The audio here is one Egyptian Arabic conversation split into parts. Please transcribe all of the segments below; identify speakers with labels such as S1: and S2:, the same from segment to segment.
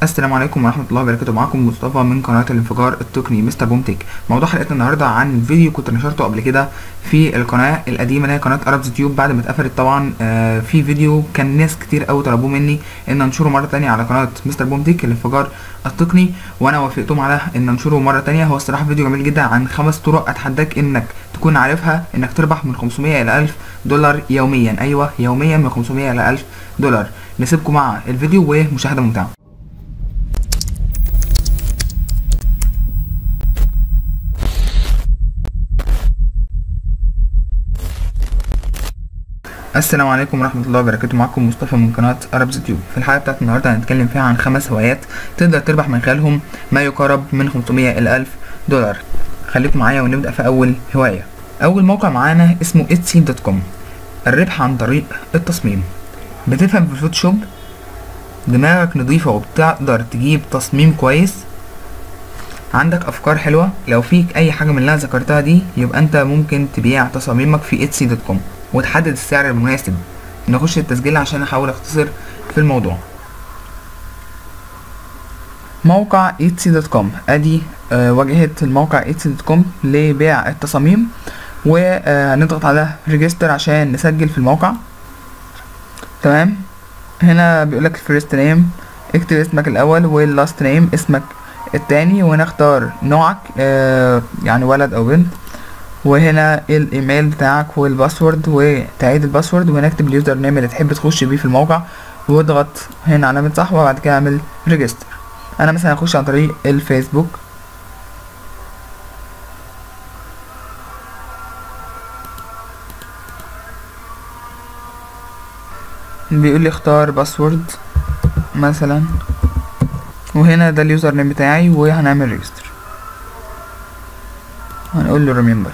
S1: السلام عليكم ورحمة الله وبركاته معاكم مصطفى من قناة الانفجار التقني مستر بومتك موضوع حلقتنا النهاردة عن فيديو كنت نشرته قبل كده في القناة القديمة اللي هي قناة ارابز تيوب بعد ما اتقفلت طبعا آه في فيديو كان ناس كتير قوي طلبوه مني ان انشره مرة تانية على قناة مستر بومتك الانفجار التقني وانا وافقتهم على ان انشره مرة تانية هو الصراحة فيديو جميل جدا عن خمس طرق اتحداك انك تكون عارفها انك تربح من 500 الى 1000 دولار يوميا ايوه يوميا من 500 الى 1000 دولار نسيبكم مع الفيديو ومشاهدة ممتعة السلام عليكم ورحمة الله وبركاته معكم مصطفى من قناة أربز تيوب في الحلقة بتاعت النهاردة هنتكلم فيها عن خمس هوايات تقدر تربح من خلالهم ما يقارب من 500 إلى 1000 دولار خليكم معايا ونبدأ في أول هواية أول موقع معانا اسمه etsy دوت كوم الربح عن طريق التصميم بتفهم في الفوتوشوب دماغك نظيفة وبتقدر تجيب تصميم كويس عندك افكار حلوة لو فيك اي حاجة من اللي انا ذكرتها دي يبقى انت ممكن تبيع تصاميمك في etsy دوت كوم وتحدد السعر المناسب نخش التسجيل عشان احاول اختصر في الموضوع موقع etsy دوت كوم ادي آه واجهة الموقع etsy دوت كوم لبيع التصاميم وهنضغط على ريجستر عشان نسجل في الموقع تمام هنا بيقولك الفيرست نيم اكتب اسمك الاول واللاست نيم اسمك التاني وهنا اختار نوعك آه يعني ولد او بنت وهنا الايميل بتاعك والباسورد وتعيد الباسورد وهنا اكتب اليوزر نيم اللي تحب تخش بيه في الموقع واضغط هنا علامة صح وبعد كده اعمل ريجستر انا مثلا هخش عن طريق الفيسبوك بيقول لي اختار باسورد مثلا وهنا ده اليوزر نيم بتاعي وهنعمل ريجستر هنقول له ريمبر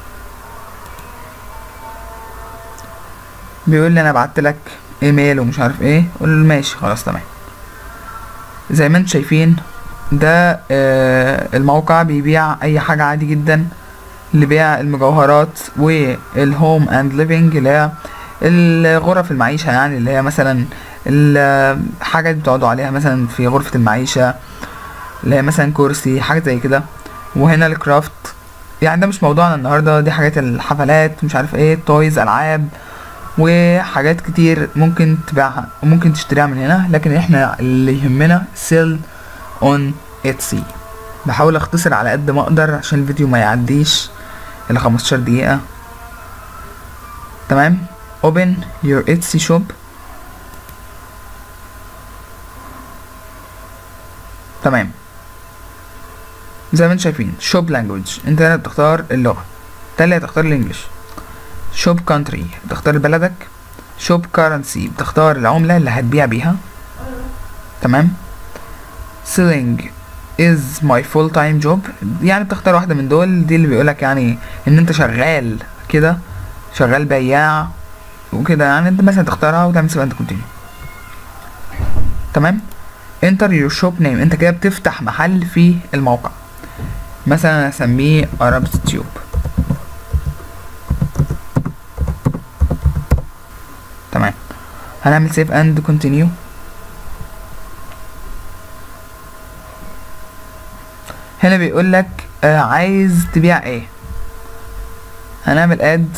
S1: بيقول لي انا بعت لك ايميل ومش عارف ايه قول له ماشي خلاص تمام زي ما انتم شايفين ده آه الموقع بيبيع اي حاجة عادي جدا لبيع المجوهرات والهوم اند ليفينج اللي هي الغرف المعيشة يعني اللي هي مثلا الحاجة اللي بتقعدوا عليها مثلا في غرفة المعيشة اللي هي مثلا كرسي حاجة زي كده وهنا الكرافت يعني ده مش موضوعنا النهاردة دي حاجات الحفلات مش عارف ايه تويز ألعاب وحاجات كتير ممكن تبيعها وممكن تشتريها من هنا لكن احنا اللي يهمنا سيل اون اتسي بحاول اختصر على قد ما اقدر عشان الفيديو ما يعديش الى 15 دقيقة تمام open your etsy shop تمام زي ما انتم شايفين شوب لانجوج انت هنا بتختار اللغة تالي هتختار الانجليش شوب كونتري بتختار بلدك شوب كارنسي بتختار العملة اللي هتبيع بيها تمام selling is my full time job يعني بتختار واحدة من دول دي اللي بيقولك يعني ان انت شغال كده شغال بياع وكده يعني انت مثلا تختارها وتعمل سيف اند كونتينيو تمام انتر يور شوب نيم انت كده بتفتح محل في الموقع مثلا اسميه ارابس تيوب تمام هنعمل سيف اند كونتينيو هنا بيقول لك آه عايز تبيع ايه هنعمل اد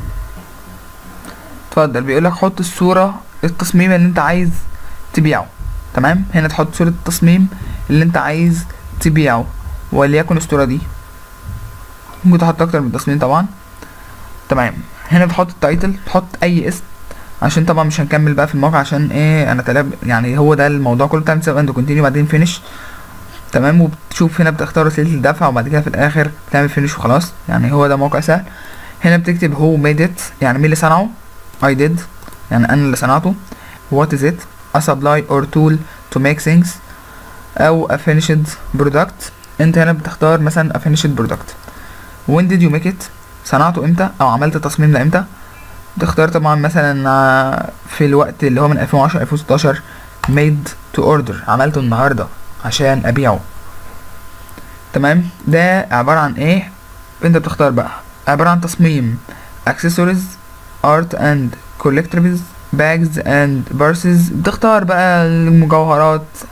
S1: اتفضل بيقول لك حط الصوره التصميم اللي انت عايز تبيعه تمام هنا تحط صورة التصميم اللي انت عايز تبيعه وليكن الصورة دي ممكن تحط اكتر من تصميم طبعا تمام هنا بتحط التايتل تحط اي اسم عشان طبعا مش هنكمل بقى في الموقع عشان ايه انا تلاب يعني هو ده الموضوع كله بتعمل سيف اند كونتينيو بعدين فينش تمام وبتشوف هنا بتختار وسيله الدفع وبعد كده في الاخر بتعمل فينش وخلاص يعني هو ده موقع سهل هنا بتكتب هو ميد ات يعني مين اللي صنعه I did يعني انا اللي صنعته what is it a supply or tool to make things او a finished product انت هنا بتختار مثلا a finished product when did you make it صنعته امتى او عملت التصميم ده امتى تختار طبعا مثلا في الوقت اللي هو من 2010 2016 made to order عملته النهارده عشان ابيعه تمام ده عبارة عن ايه انت بتختار بقى عبارة عن تصميم accessories art and collectibles bags and purses بتختار بقى المجوهرات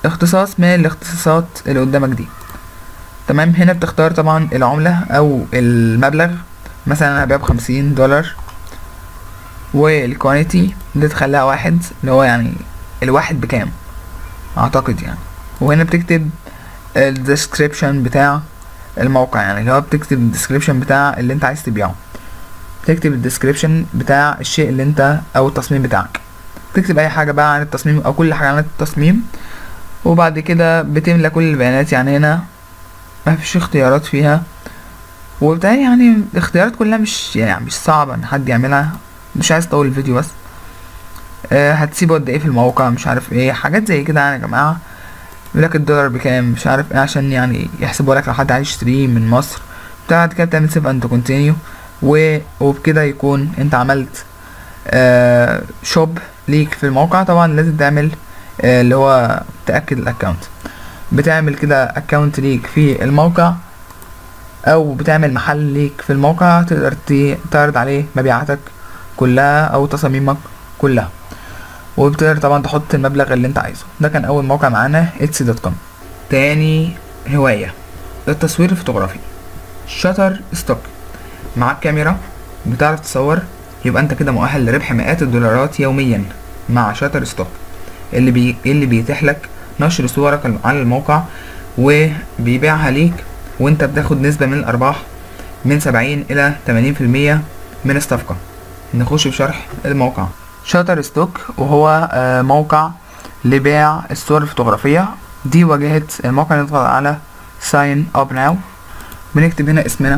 S1: اختصاص من الاختصاصات اللي قدامك دي تمام هنا بتختار طبعا العملة او المبلغ مثلا انا هبيع بخمسين دولار والكوانتي دي تخليها واحد اللي هو يعني الواحد بكام اعتقد يعني وهنا بتكتب الديسكريبشن بتاع الموقع يعني اللي هو بتكتب الديسكريبشن بتاع اللي انت عايز تبيعه تكتب الديسكريبشن بتاع الشيء اللي انت او التصميم بتاعك تكتب اي حاجة بقى عن التصميم او كل حاجة عن التصميم وبعد كده بتملى كل البيانات يعني هنا ما فيش اختيارات فيها وبالتالي يعني الاختيارات كلها مش يعني مش صعبة ان حد يعملها مش عايز اطول الفيديو بس أه هتسيبه قد ايه في الموقع مش عارف ايه حاجات زي كده يعني يا جماعة يقولك الدولار بكام مش عارف ايه عشان يعني يحسبوا لك لو حد عايز يشتريه من مصر بعد كده بتعمل سيف اند كونتينيو وبكده يكون انت عملت آه شوب ليك في الموقع طبعا لازم تعمل آه اللي هو تأكد الاكونت بتعمل كده اكونت ليك في الموقع او بتعمل محل ليك في الموقع تقدر تعرض عليه مبيعاتك كلها او تصاميمك كلها وبتقدر طبعا تحط المبلغ اللي انت عايزه ده كان اول موقع معانا etsy دوت كوم تاني هواية التصوير الفوتوغرافي شاتر ستوك معاك كاميرا بتعرف تصور يبقى انت كده مؤهل لربح مئات الدولارات يوميا مع شاتر ستوك اللي بي... اللي بيتيح لك نشر صورك على الموقع وبيبيعها ليك وانت بتاخد نسبة من الارباح من سبعين الى تمانين في المية من الصفقة نخش في شرح الموقع شاتر ستوك وهو موقع لبيع الصور الفوتوغرافية دي واجهة الموقع نضغط على ساين اب ناو بنكتب هنا اسمنا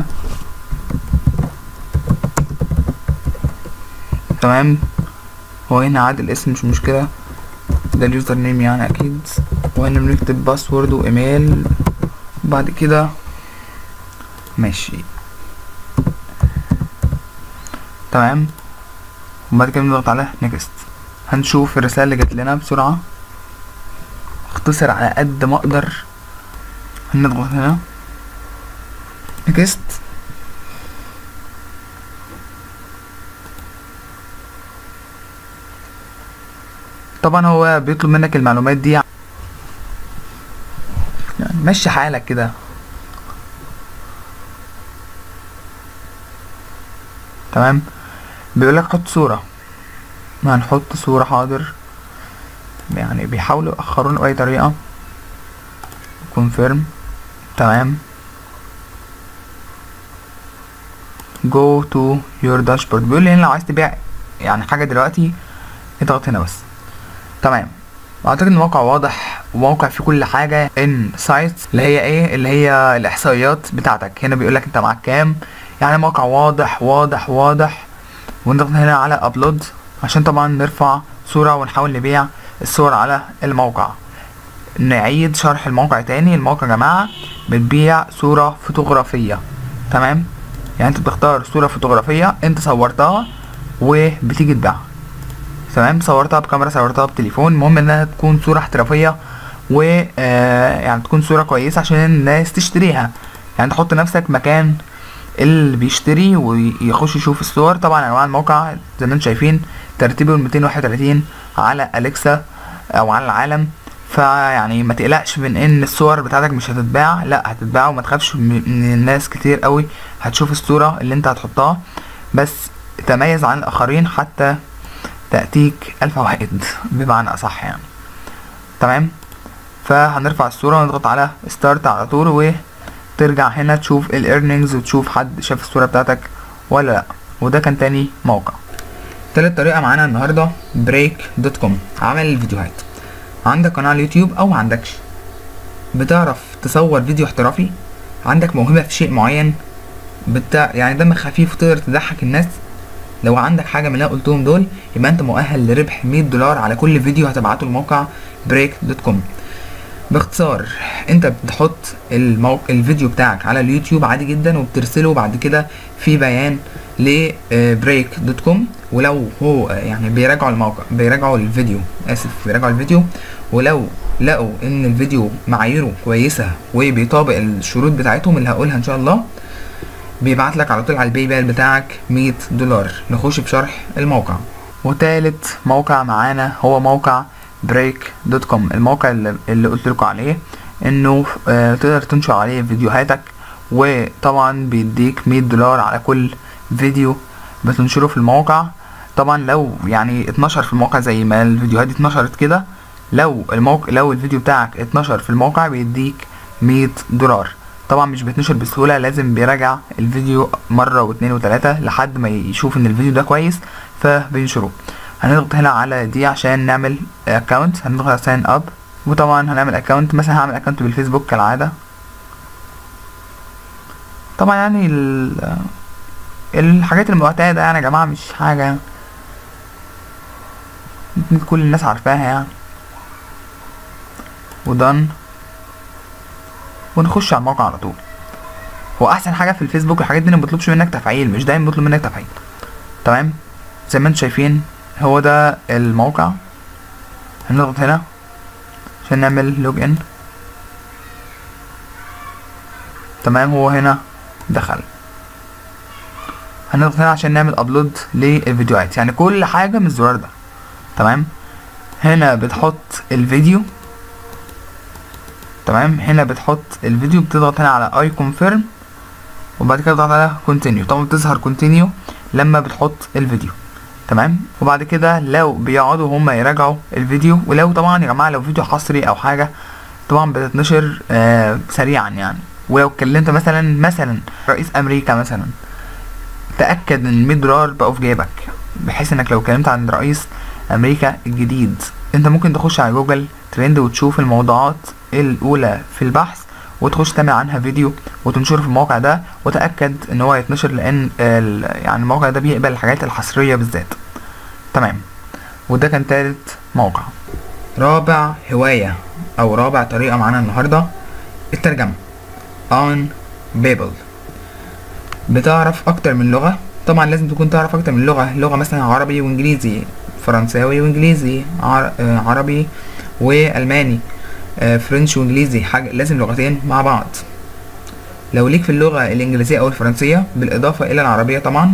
S1: تمام هو هنا عاد الاسم مش مشكلة ده اليوزر نيم يعني اكيد وهنا بنكتب باسورد وايميل بعد كده ماشي تمام وبعد كده بنضغط على نيكست هنشوف الرسالة اللي جات لنا بسرعة اختصر على قد ما اقدر هنضغط هنا نيكست طبعا هو بيطلب منك المعلومات دي يعني مشي حالك كده تمام بيقولك حط صورة هنحط صورة حاضر يعني بيحاولوا يأخرونا بأي طريقة confirm تمام go to your dashboard بيقول لي هنا لو عايز تبيع يعني حاجة دلوقتي اضغط هنا بس تمام اعتقد الموقع واضح وموقع فيه كل حاجة ان سايت اللي هي ايه اللي هي الاحصائيات بتاعتك هنا بيقولك انت معاك كام يعني موقع واضح واضح واضح ونضغط هنا على ابلود عشان طبعا نرفع صورة ونحاول نبيع الصور على الموقع نعيد شرح الموقع تاني الموقع يا جماعة بتبيع صورة فوتوغرافية تمام يعني انت بتختار صورة فوتوغرافية انت صورتها وبتيجي تبيعها تمام صورتها بكاميرا صورتها بتليفون المهم انها تكون صورة احترافية و آه يعني تكون صورة كويسة عشان الناس تشتريها يعني تحط نفسك مكان اللي بيشتري ويخش يشوف الصور طبعا انواع الموقع زي ما انتم شايفين ترتيبه 231 على اليكسا او على العالم فيعني ما تقلقش من ان الصور بتاعتك مش هتتباع لا هتتباع وما تخافش من الناس كتير قوي هتشوف الصورة اللي انت هتحطها بس تميز عن الاخرين حتى تأتيك الف واحد بمعنى اصح يعني تمام فهنرفع الصورة ونضغط على ستارت على طول وترجع هنا تشوف الايرنينجز وتشوف حد شاف الصورة بتاعتك ولا لا وده كان تاني موقع تالت طريقة معانا النهاردة بريك دوت كوم عمل الفيديوهات عندك قناة على اليوتيوب او معندكش بتعرف تصور فيديو احترافي عندك موهبة في شيء معين بتاع يعني دمك خفيف وتقدر تضحك الناس لو عندك حاجة من اللي قلتهم دول يبقى انت مؤهل لربح 100 دولار على كل فيديو هتبعته الموقع بريك دوت كوم باختصار انت بتحط الموق... الفيديو بتاعك على اليوتيوب عادي جدا وبترسله بعد كده في بيان لبريك دوت كوم ولو هو يعني بيراجعوا الموقع بيراجعوا الفيديو اسف بيراجعوا الفيديو ولو لقوا ان الفيديو معاييره كويسه وبيطابق الشروط بتاعتهم اللي هقولها ان شاء الله بيبعت لك على طول على الباي بال بتاعك 100 دولار نخش بشرح الموقع وتالت موقع معانا هو موقع بريك دوت كوم الموقع اللي, اللي قلت لكم عليه انه آه تقدر تنشر عليه فيديوهاتك وطبعا بيديك 100 دولار على كل فيديو بتنشره في الموقع طبعا لو يعني اتنشر في الموقع زي ما الفيديوهات دي اتنشرت كده لو الموقع لو الفيديو بتاعك اتنشر في الموقع بيديك 100 دولار طبعا مش بيتنشر بسهولة لازم بيراجع الفيديو مرة واتنين وتلاتة لحد ما يشوف ان الفيديو ده كويس فبينشروه هنضغط هنا على دي عشان نعمل اكونت هنضغط على ساين اب وطبعا هنعمل اكونت مثلا هعمل اكونت بالفيسبوك كالعادة طبعا يعني ال الحاجات المعتادة يعني يا جماعة مش حاجة كل الناس عارفاها يعني ودن ونخش على الموقع على طول هو احسن حاجه في الفيسبوك الحاجات دي ما بيطلبش منك تفعيل مش دايما بيطلب منك تفعيل تمام زي ما انتم شايفين هو ده الموقع هنضغط هنا عشان نعمل لوج ان تمام هو هنا دخل هنضغط هنا عشان نعمل ابلود للفيديوهات يعني كل حاجه من الزرار ده تمام هنا بتحط الفيديو تمام هنا بتحط الفيديو بتضغط هنا على اي كونفيرم وبعد كده تضغط على كونتينيو طبعا بتظهر كونتينيو لما بتحط الفيديو تمام وبعد كده لو بيقعدوا هما يراجعوا الفيديو ولو طبعا يا جماعه لو فيديو حصري او حاجه طبعا بتتنشر آه سريعا يعني ولو اتكلمت مثلا مثلا رئيس امريكا مثلا تاكد ان 100 دولار بقوا في جيبك بحيث انك لو اتكلمت عن رئيس امريكا الجديد انت ممكن تخش على جوجل ترند وتشوف الموضوعات الاولى في البحث وتخش تعمل عنها فيديو وتنشره في الموقع ده وتاكد ان هو يتنشر لان يعني الموقع ده بيقبل الحاجات الحصريه بالذات تمام وده كان تالت موقع رابع هوايه او رابع طريقه معانا النهارده الترجمه on بيبل بتعرف اكتر من لغه طبعا لازم تكون تعرف اكتر من لغه لغه مثلا عربي وانجليزي فرنساوي وانجليزي عربي والماني فرنش وانجليزي حاجه لازم لغتين مع بعض لو ليك في اللغه الانجليزيه او الفرنسيه بالاضافه الى العربيه طبعا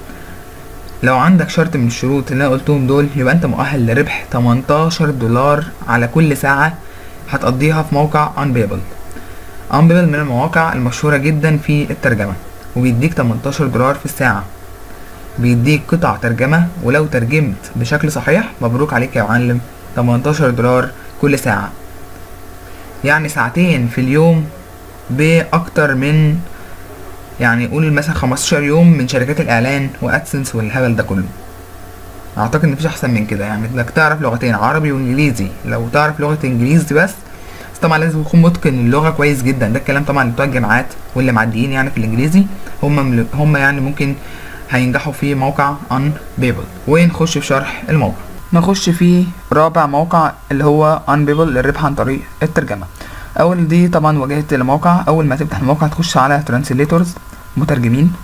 S1: لو عندك شرط من الشروط اللي انا قلتهم دول يبقى انت مؤهل لربح 18 دولار على كل ساعه هتقضيها في موقع انبيبل انبيبل من المواقع المشهوره جدا في الترجمه وبيديك 18 دولار في الساعه بيديك قطع ترجمه ولو ترجمت بشكل صحيح مبروك عليك يا معلم 18 دولار كل ساعه يعني ساعتين في اليوم باكتر من يعني قول مثلا 15 يوم من شركات الاعلان وادسنس والهبل ده كله اعتقد مفيش احسن من كده يعني انك تعرف لغتين عربي وانجليزي لو تعرف لغه انجليزي بس بس طبعا لازم تكون متقن اللغه كويس جدا ده الكلام طبعا بتوع الجامعات واللي معديين يعني في الانجليزي هم هم يعني ممكن هينجحوا في موقع ان بيبل ونخش في شرح الموقع نخش في رابع موقع اللي هو انبيبل للربح عن طريق الترجمة اول دي طبعا واجهة الموقع اول ما تفتح الموقع تخش على ترانسليتورز مترجمين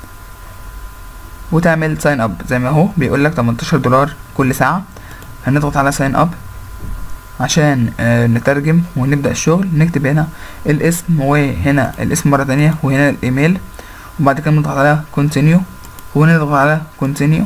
S1: وتعمل ساين اب زي ما هو بيقول لك 18 دولار كل ساعة هنضغط على ساين اب عشان آه نترجم ونبدأ الشغل نكتب هنا الاسم وهنا الاسم مرة تانية وهنا الايميل وبعد كده نضغط على كونتينيو ونضغط على كونتينيو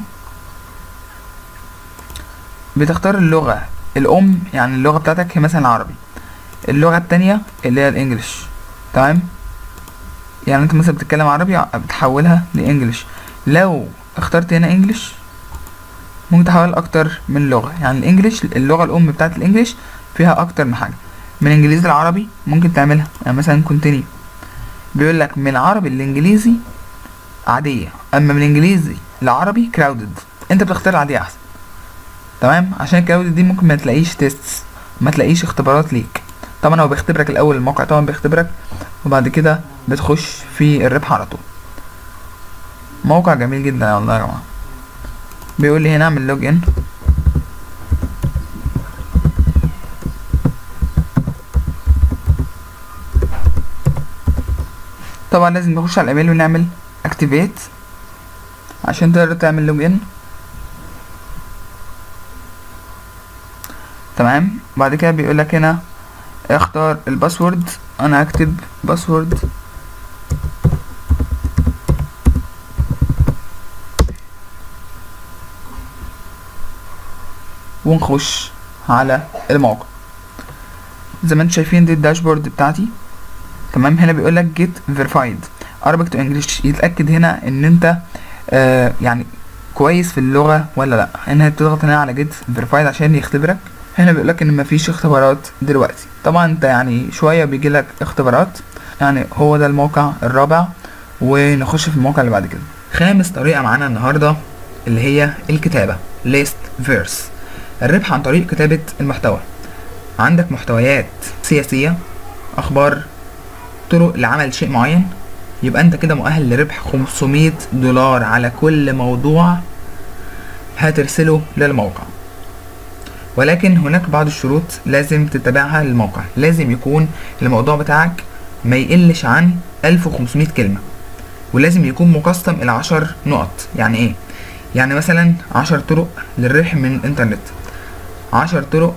S1: بتختار اللغة الأم يعني اللغة بتاعتك هي مثلا العربي اللغة التانية اللي هي الإنجليش تمام يعني أنت مثلا بتتكلم عربي بتحولها لإنجليش لو اخترت هنا إنجليش ممكن تحول أكتر من لغة يعني الإنجليش اللغة الأم بتاعت الإنجليش فيها أكتر من حاجة من إنجليزي لعربي ممكن تعملها يعني مثلا كونتينيو بيقول لك من عربي لإنجليزي عادية أما من إنجليزي لعربي كراودد أنت بتختار العادية أحسن تمام عشان الكلاود دي ممكن ما تلاقيش تيستس ما تلاقيش اختبارات ليك طبعا هو بيختبرك الاول الموقع طبعا بيختبرك وبعد كده بتخش في الربح على طول موقع جميل جدا والله يا جماعه بيقول لي هنا اعمل لوج ان طبعا لازم نخش على الايميل ونعمل اكتيفيت عشان تقدر تعمل لوج ان تمام بعد كده بيقول لك هنا اختار الباسورد انا هكتب باسورد ونخش على الموقع زي ما انتم شايفين دي الداشبورد بتاعتي تمام هنا بيقول لك get verified Arabic to English يتأكد هنا ان انت آه يعني كويس في اللغة ولا لا هنا بتضغط هنا على get verified عشان يختبرك هنا بيقول لك ان مفيش اختبارات دلوقتي طبعا انت يعني شوية بيجي لك اختبارات يعني هو ده الموقع الرابع ونخش في الموقع اللي بعد كده خامس طريقة معانا النهاردة اللي هي الكتابة list verse الربح عن طريق كتابة المحتوى عندك محتويات سياسية أخبار طرق لعمل شيء معين يبقى انت كده مؤهل لربح 500 دولار على كل موضوع هترسله للموقع ولكن هناك بعض الشروط لازم تتبعها للموقع لازم يكون الموضوع بتاعك ما يقلش عن 1500 كلمة ولازم يكون مقسم إلى 10 نقط يعني ايه يعني مثلا 10 طرق للربح من الانترنت 10 طرق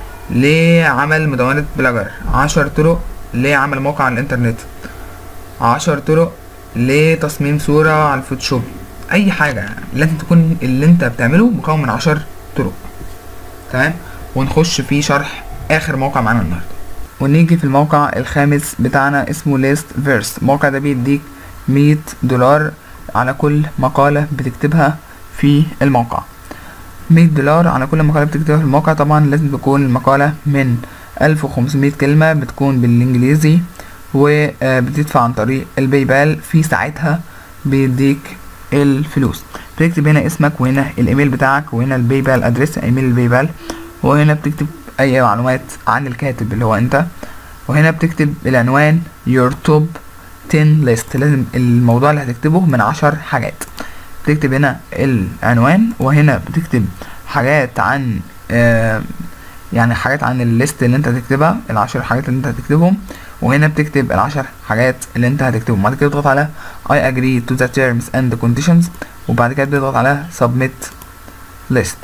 S1: لعمل مدونة بلاجر 10 طرق لعمل موقع على الانترنت عشر طرق لتصميم صورة على الفوتوشوب اي حاجة لازم تكون اللي انت بتعمله مكون من عشر طرق تمام ونخش في شرح اخر موقع معانا النهاردة ونيجي في الموقع الخامس بتاعنا اسمه ليست فيرس الموقع ده بيديك مية دولار على كل مقالة بتكتبها في الموقع مية دولار على كل مقالة بتكتبها في الموقع طبعا لازم تكون المقالة من ألف وخمسمية كلمة بتكون بالإنجليزي وبتدفع عن طريق الباي بال في ساعتها بيديك الفلوس بتكتب هنا اسمك وهنا الايميل بتاعك وهنا الباي بال ادرس ايميل الباي بال وهنا بتكتب اي معلومات عن الكاتب اللي هو انت وهنا بتكتب العنوان your top 10 list لازم الموضوع اللي هتكتبه من عشر حاجات بتكتب هنا العنوان وهنا بتكتب حاجات عن آه يعني حاجات عن الليست اللي انت هتكتبها العشر حاجات اللي انت هتكتبهم وهنا بتكتب العشر حاجات اللي انت هتكتبهم بعد كده تضغط على I agree to the terms and conditions وبعد كده بتضغط على submit list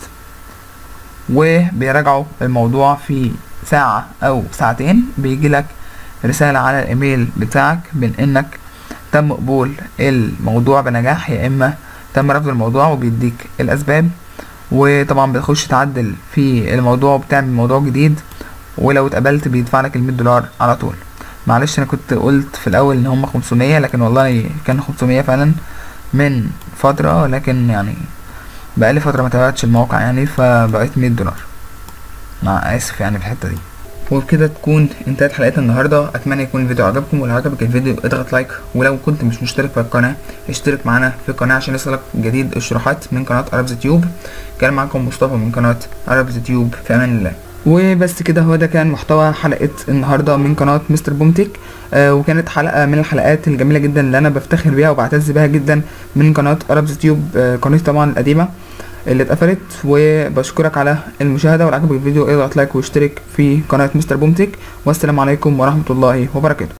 S1: وبيراجعوا الموضوع في ساعة أو ساعتين بيجي لك رسالة على الإيميل بتاعك بين إنك تم قبول الموضوع بنجاح يا إما تم رفض الموضوع وبيديك الأسباب وطبعا بتخش تعدل في الموضوع وبتعمل موضوع جديد ولو اتقبلت بيدفع لك المية دولار على طول معلش انا كنت قلت في الاول ان هم 500 لكن والله كان 500 فعلا من فترة لكن يعني بقالي فترة ما تابعتش الموقع يعني فبقيت 100 دولار مع اسف يعني في الحتة دي وبكده تكون انتهت حلقتنا النهارده اتمنى يكون الفيديو عجبكم ولو عجبك الفيديو اضغط لايك ولو كنت مش مشترك في القناه اشترك معانا في القناه عشان يصلك جديد الشروحات من قناه ارابز تيوب كان معاكم مصطفى من قناه ارابز تيوب في امان الله وبس كده هو ده كان محتوى حلقة النهاردة من قناة مستر بومتك آه وكانت حلقة من الحلقات الجميلة جدا اللي أنا بفتخر بيها وبعتز بيها جدا من قناة أرابز تيوب آه قناتي طبعا القديمة اللي اتقفلت وبشكرك على المشاهدة ولو عجبك الفيديو اضغط لايك واشترك في قناة مستر بومتك والسلام عليكم ورحمة الله وبركاته